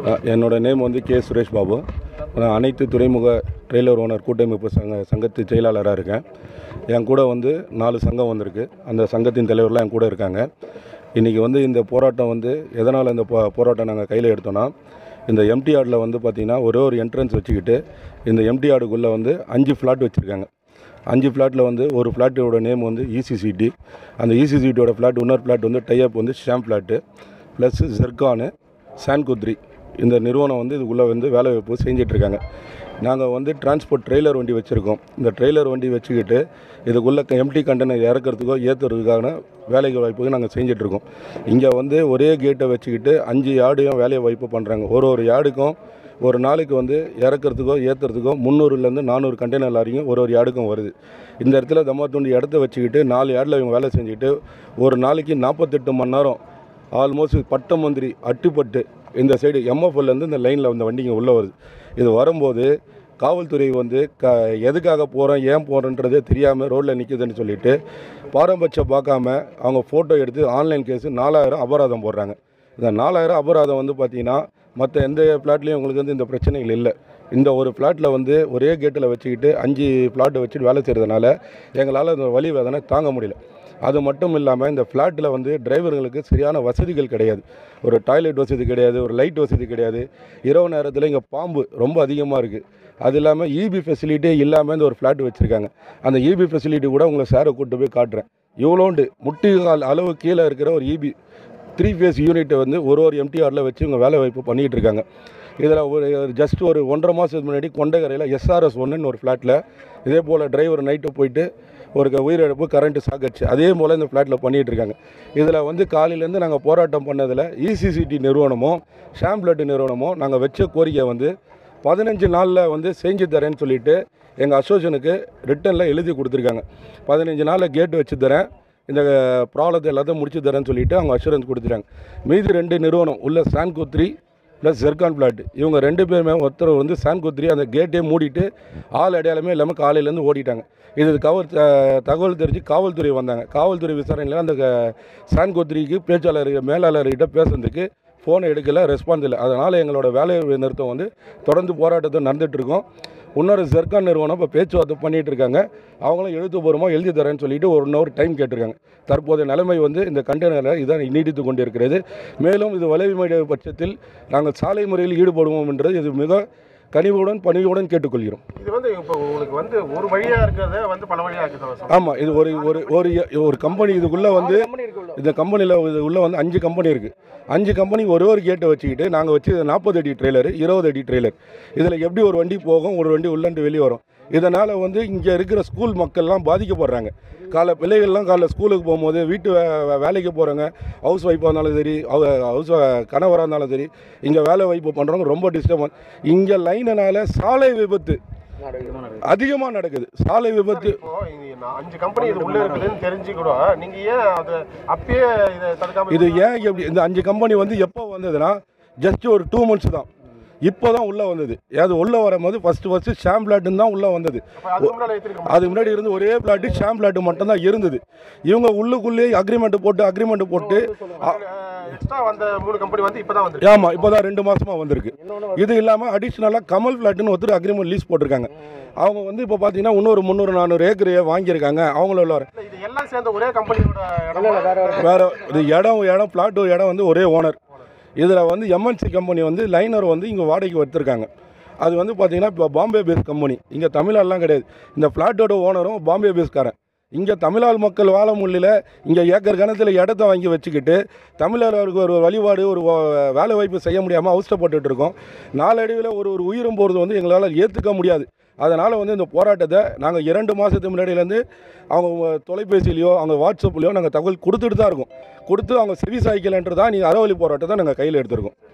அஹ் என்னோட நேம் வந்து கே சுரேஷ் பாபு நான் அனைத்து துறைமுக ட்ரெய்லர் ஓனர் கூட்டமைப்பு சங்க சங்கத்து செயலாளராக இருக்கேன் என் கூட வந்து நாலு சங்கம் வந்திருக்கு அந்த சங்கத்தின் தலைவர்லாம் என் கூட இருக்காங்க இன்றைக்கி வந்து இந்த போராட்டம் வந்து எதனால் இந்த போ போராட்டம் நாங்கள் கையில் எடுத்தோன்னா இந்த எம்டிஆரில் வந்து பார்த்திங்கன்னா ஒரே ஒரு என்ட்ரன்ஸ் வச்சுக்கிட்டு இந்த எம்டிஆருக்குள்ளே வந்து அஞ்சு ஃப்ளாட் வச்சுருக்காங்க அஞ்சு ஃப்ளாட்டில் வந்து ஒரு ஃப்ளாட்டோட நேம் வந்து இசிசிடி அந்த இசிசிடியோட ஃப்ளாட் இன்னொரு ஃப்ளாட் வந்து டைப் வந்து ஷாம் ஃப்ளாட்டு ப்ளஸ் ஜெர்கானு சான்குத்ரி இந்த நிறுவனம் வந்து இதுக்குள்ளே வந்து வேலை வாய்ப்பு செஞ்சிட்ருக்காங்க நாங்கள் வந்து டிரான்ஸ்போர்ட் ட்ரெய்லர் வண்டி வச்சுருக்கோம் இந்த ட்ரெய்லர் வண்டி வச்சுக்கிட்டு இதுக்குள்ளே எம்டி கண்டெய்னர் இறக்கிறதுக்கோ ஏற்றுறதுக்கான வேலை வாய்ப்புகள் நாங்கள் செஞ்சிட்ருக்கோம் இங்கே வந்து ஒரே கேட்டை வச்சுக்கிட்டு அஞ்சு யார்டையும் வேலை வாய்ப்பு பண்ணுறாங்க ஒரு ஒரு யார்டுக்கும் ஒரு நாளைக்கு வந்து இறக்கிறதுக்கோ ஏற்றுறதுக்கோ முந்நூறுலேருந்து நானூறு கண்டெய்னர் லாரியும் ஒரு ஒரு யார்டுக்கும் வருது இந்த இடத்துல தம்மாத்துண்டு இடத்த வச்சுக்கிட்டு நாலு யார்டில் இவங்க வேலை செஞ்சுக்கிட்டு ஒரு நாளைக்கு நாற்பத்தெட்டு மணி நேரம் ஆல்மோஸ்ட் பட்டமந்திரி அட்டுப்பட்டு இந்த சைடு எம்எஃப்எல்லேருந்து இந்த லைனில் இந்த வண்டிங்க உள்ளே வருது இது வரும்போது காவல்துறை வந்து க எதுக்காக போகிறோம் ஏன் போகிறோன்றதே தெரியாமல் ரோட்டில் நிற்குதுன்னு சொல்லிட்டு பாரபட்சம் பார்க்காம அவங்க ஃபோட்டோ எடுத்து ஆன்லைன் கேஸு நாலாயிரம் அபராதம் போடுறாங்க இந்த நாலாயிரம் அபராதம் வந்து பார்த்திங்கன்னா மற்ற எந்த ஃப்ளாட்லேயும் உங்களுக்கு வந்து இந்த பிரச்சனைகள் இல்லை இந்த ஒரு ஃப்ளாட்டில் வந்து ஒரே கேட்டில் வச்சுக்கிட்டு அஞ்சு ஃப்ளாட்டை வச்சுட்டு வேலை செய்கிறதுனால எங்களால் இந்த வலி வேதனை தாங்க முடியல அது மட்டும் இல்லாமல் இந்த ஃப்ளாட்டில் வந்து டிரைவர்களுக்கு சரியான வசதிகள் கிடையாது ஒரு டாய்லெட் வசதி கிடையாது ஒரு லைட் வசதி கிடையாது இரவு நேரத்தில் இங்கே பாம்பு ரொம்ப அதிகமாக இருக்குது அது இல்லாமல் இபி ஃபெசிலிட்டியே இல்லாமல் இந்த ஒரு ஃப்ளாட் வச்சுருக்காங்க அந்த இபி ஃபெசிலிட்டி கூட உங்களை சாரை கூட்டு போய் காட்டுறேன் இவ்வளோண்டு முட்டிகால் அளவு கீழே இருக்கிற ஒரு இபி த்ரீ ஃபேஸ் யூனிட்டை வந்து ஒரு ஒரு எம்டிஆரில் வச்சு இவங்க வேலை வாய்ப்பு பண்ணிகிட்டு இருக்காங்க இதில் ஒரு ஜஸ்ட் ஒரு ஒன்றரை மாதத்துக்கு முன்னாடி கொண்டகரையில் எஸ்ஆர்எஸ் ஒன்றுன்னு ஒரு ஃப்ளாட்டில் இதே போல் டிரைவர் நைட்டு போயிட்டு ஒரு க- உயிரிழப்பு கரண்ட்டு சாக்கடிச்சு அதே போல் இந்த ஃப்ளாட்டில் பண்ணிகிட்டு இருக்காங்க இதில் வந்து காலையிலேருந்து நாங்கள் போராட்டம் பண்ணதில் இசிசிடி நிறுவனமும் ஷாம்பிளட் நிறுவனமும் நாங்கள் வச்ச கோரிக்கை வந்து பதினஞ்சு நாளில் வந்து செஞ்சு தரேன்னு சொல்லிட்டு எங்கள் அசோசியனுக்கு ரிட்டனில் எழுதி கொடுத்துருக்காங்க பதினஞ்சு நாளில் கேட் வச்சு தரேன் இந்த ப்ராப்ளத்தை எல்லாத்தையும் முடிச்சு தரேன்னு சொல்லிட்டு அவங்க அஷூரன்ஸ் கொடுத்துட்டாங்க மீதி ரெண்டு நிறுவனம் உள்ள சான்கோத்ரி ப்ளஸ் ஜெர்கான் பிளாட் இவங்க ரெண்டு பேருமே ஒருத்தர் வந்து சான்கோத்ரி அந்த கேட்டே மூடிட்டு ஆள் அடையாளமே இல்லாமல் காலையிலேருந்து ஓடிட்டாங்க இது கவர் த- தகவல் தெரிஞ்சு காவல்துறை வந்தாங்க காவல்துறை விசாரணையில் அந்த க- சான்கோத்ரிக்கு பேச்சாளர் மேலாளர்கிட்ட பேசுறதுக்கு ஃபோனை எடுக்கல ரெஸ்பான்ஸ் இல்லை அதனால் எங்களோட வேலை நிறுத்தம் வந்து தொடர்ந்து போராட்டத்தை நடந்துட்டு இருக்கோம் இன்னொரு ஜெர்கான் நிறுவனம் இப்போ பேச்சுவார்த்தை பண்ணிட்டு இருக்காங்க அவங்களும் எழுத்துப்பூர்வமாக எழுதி தரேன்னு சொல்லிட்டு ஒரு ஒன் ஹவர் டைம் கேட்டிருக்காங்க தற்போதைய நிலைமை வந்து இந்த கண்டெய்னரில் இதான் நீடித்து கொண்டிருக்கிறது மேலும் இது வலிமை பட்சத்தில் நாங்கள் சாலை முறையில் ஈடுபடுவோம் என்றது இது மிக கனிவுடன் பணிவுடன் கேட்டுக்கொள்கிறோம் இது வந்து இப்போ உங்களுக்கு வந்து ஒரு வழியா இருக்கிறத வந்து பல வழியா இருக்குது ஆமாம் இது ஒரு ஒரு ஒரு ஒரு கம்பெனி இதுக்குள்ளே வந்து இந்த கம்பெனியில் இது உள்ள வந்து அஞ்சு கம்பெனி இருக்குது அஞ்சு கம்பெனி ஒரு ஒரு கேட்டை வச்சுக்கிட்டு நாங்கள் வச்சு நாற்பது அடி ட்ரெய்லர் இருபது அடி ட்ரெய்லர் இதில் எப்படி ஒரு வண்டி போகும் ஒரு வண்டி உள்ளண்டு வெளியே வரும் இதனால் வந்து இங்கே இருக்கிற ஸ்கூல் மக்கள்லாம் பாதிக்கப்படுறாங்க காலை பிள்ளைகள்லாம் காலைல ஸ்கூலுக்கு போகும்போது வீட்டு வே- வே- வேலைக்கு போகிறவங்க ஹவுஸ் ஒய்ஃபாக இருந்தாலும் சரி ஹவுஸ் கணவராக இருந்தாலும் சரி இங்கே வேலை வாய்ப்பு பண்ணுறவங்க ரொம்ப டிஸ்டர்பன் இங்கே லைனனால சாலை விபத்து அதிகமாக நடக்குது சாலை விபத்து இப்போ இது நான் அஞ்சு கம்பெனி இது உள்ள இருக்குதுன்னு தெரிஞ்சு கூட நீங்க ஏன் அது அப்பயே இதை தடுக்காம இது ஏன் எப்படி இந்த அஞ்சு கம்பெனி வந்து எப்போ வந்ததுன்னா ஜஸ்ட் ஒரு டூ மந்த்ஸ் தான் இப்போ தான் உள்ளே வந்தது அது உள்ளே வரும்போது ஃபஸ்ட்டு ஃபஸ்ட்டு ஷாம் பிளாட்டுன்னு தான் உள்ளே வந்தது அப்ப அதுக்கு முன்னாடி எடுத்துருக்க அதுக்கு முன்னாடி இருந்து ஒரே பிளாட்டு ஷாம் பிளாட்டு மட்டும்தான் இருந்தது இவங்க உள்ளுக்குள்ளேயே அக்ரிமெண்ட் போட்டு அக்ரிமெண்ட் போட்டு எக்ஸ்ட்ரா வந்த மூணு கம்பெனி வந்து இப்பதான் வந்துருக்கு ஆமாம் இப்போ தான் ரெண்டு மாசமா வந்திருக்கு இது இல்லாமல் அடிஷ்னலாக கமல் ஃப்ளாட்டுன்னு ஒருத்தர் அக்ரிமெண்ட் லீஸ் போட்டிருக்காங்க அவங்க வந்து இப்போ பார்த்தீங்கன்னா இன்னொரு முந்நூறு நானூறு ஏக்கர் வாங்கியிருக்காங்க அவங்கள உள்ள இல்ல, இது எல்லாம் சேர்ந்த ஒரே கம்பெனியோட இடமா? வேற இது இடம் இடம் பிளாட் இடம் வந்து ஒரே ஓனர் இதில் வந்து எம்என்சி கம்பெனி வந்து லைனர் வந்து இங்கே வாடகைக்கு வச்சுருக்காங்க அது வந்து பார்த்தீங்கன்னா இப்போ பாம்பே பேஸ் கம்பெனி இங்கே தமிழ்நாடுலாம் கிடையாது இந்த ஃப்ளாட்டோட ஓனரும் பாம்பே பேஸ்காரன் இங்கே தமிழ்நாடு மக்கள் வாழ முடியல இங்கே ஏக்கர் கணத்தில் இடத்த வாங்கி வச்சுக்கிட்டு தமிழர்களுக்கு ஒரு வழிபாடு ஒரு வ- வேலை வாய்ப்பு செய்ய முடியாமல் அவஸ்தைப்பட்டுட்டு இருக்கோம் நாளடைவில் ஒரு ஒரு உயிரும் போகிறது வந்து எங்களால் ஏற்றுக்க முடியாது அதனால் வந்து இந்த போராட்டத்தை நாங்கள் இரண்டு மாதத்துக்கு முன்னாடியிலேருந்து அவங்க தொலைபேசியிலையோ அவங்க வாட்ஸ்அப்லேயோ நாங்கள் தகவல் கொடுத்துட்டு தான் இருக்கோம் கொடுத்து அவங்க செவி சாய்க்கலன்றது தான் நீங்கள் அறவழி போராட்டத்தை நாங்கள் கையில் எடுத்திருக்கோம்